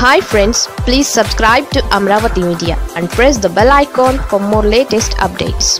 hi friends please subscribe to Amaravati media and press the bell icon for more latest updates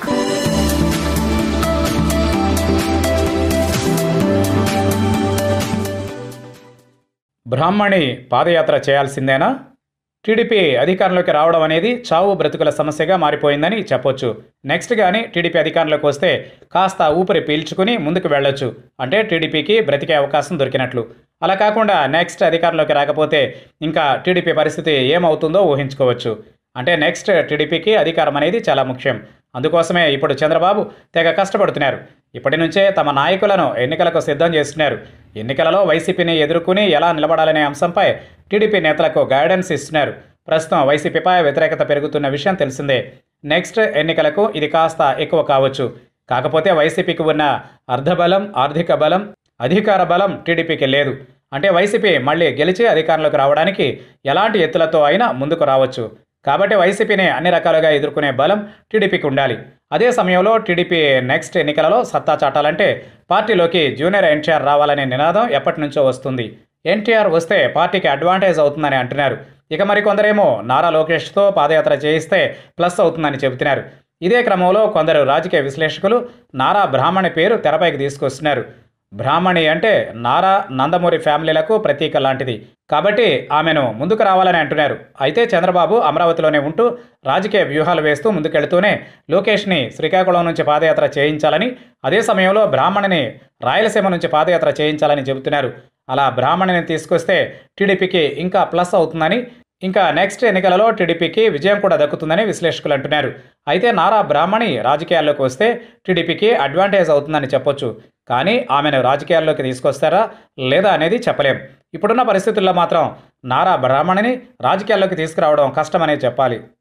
Brahmani padayatra చేయాల్సిందేనా TDP అధికారంలోకి రావడం అనేది చావు బ్రతుకుల సమస్యగా మారిపోయిందని చెప్పొచ్చు నెక్స్ట్ కానీ టీడీపీ అధికారంలోకి వస్తే కాస్త ఊపిరి పీల్చుకుని ముందుకు వెళ్ళొచ్చు అంటే టీడీపీకి బ్రతికే అవకాశం దొరికినట్లు అలా కాకుండా నెక్స్ట్ అధికారంలోకి రాకపోతే ఇంకా టీడీపీ పరిస్థితి ఏమవుతుందో ఊహించుకోవచ్చు అంటే నెక్స్ట్ టీడీపీకి అధికారం అనేది చాలా ముఖ్యం అందుకోసమే ఇప్పుడు చంద్రబాబు తెగ కష్టపడుతున్నారు ఇప్పటి నుంచే తమ నాయకులను ఎన్నికలకు సిద్ధం చేస్తున్నారు ఎన్నికలలో వైసీపీని ఎదుర్కొని ఎలా నిలబడాలనే అంశంపై టీడీపీ నేతలకు గైడెన్స్ ఇస్తున్నారు ప్రస్తుతం వైసీపీపై వ్యతిరేకత పెరుగుతున్న విషయం తెలిసిందే నెక్స్ట్ ఎన్నికలకు ఇది కాస్త ఎక్కువ కావచ్చు కాకపోతే వైసీపీకి ఉన్న అర్ధబలం ఆర్థిక బలం అధికార బలం టీడీపీకి లేదు అంటే వైసీపీ మళ్ళీ గెలిచి అధికారంలోకి రావడానికి ఎలాంటి ఎత్తులతో అయినా ముందుకు రావచ్చు కాబట్టి వైసీపీని అన్ని రకాలుగా ఎదుర్కొనే బలం టీడీపీకి ఉండాలి అదే సమయంలో టీడీపీ నెక్స్ట్ ఎన్నికలలో సత్తా చాటాలంటే పార్టీలోకి జూనియర్ ఎన్టీఆర్ రావాలనే నినాదం ఎప్పటి నుంచో వస్తుంది ఎన్టీఆర్ వస్తే పార్టీకి అడ్వాంటేజ్ అవుతుందని అంటున్నారు ఇక మరి కొందరేమో నారా లోకేష్తో పాదయాత్ర చేయిస్తే ప్లస్ అవుతుందని చెబుతున్నారు ఇదే క్రమంలో కొందరు రాజకీయ విశ్లేషకులు నారా బ్రాహ్మణి పేరు తెరపైకి తీసుకొస్తున్నారు బ్రాహ్మణి అంటే నారా నందమూరి ఫ్యామిలీలకు ప్రతీక లాంటిది కాబట్టి ఆమెను ముందుకు రావాలని అంటున్నారు అయితే చంద్రబాబు అమరావతిలోనే ఉంటూ రాజకీయ వ్యూహాలు వేస్తూ ముందుకెళ్తూనే లోకేష్ని శ్రీకాకుళం నుంచి పాదయాత్ర చేయించాలని అదే సమయంలో బ్రాహ్మణిని రాయలసీమ నుంచి పాదయాత్ర చేయించాలని చెబుతున్నారు అలా బ్రాహ్మణిని తీసుకొస్తే టీడీపీకి ఇంకా ప్లస్ అవుతుందని ఇంకా నెక్స్ట్ ఎన్నికలలో టీడీపీకి విజయం కూడా దక్కుతుందని విశ్లేషకులు అంటున్నారు అయితే నారా బ్రాహ్మణి రాజకీయాల్లోకి వస్తే టీడీపీకి అడ్వాంటేజ్ అవుతుందని చెప్పొచ్చు కానీ ఆమెను రాజకీయాల్లోకి తీసుకొస్తారా లేదా అనేది చెప్పలేం ఇప్పుడున్న పరిస్థితుల్లో మాత్రం నారా బ్రాహ్మణిని రాజకీయాల్లోకి తీసుకురావడం కష్టమనే చెప్పాలి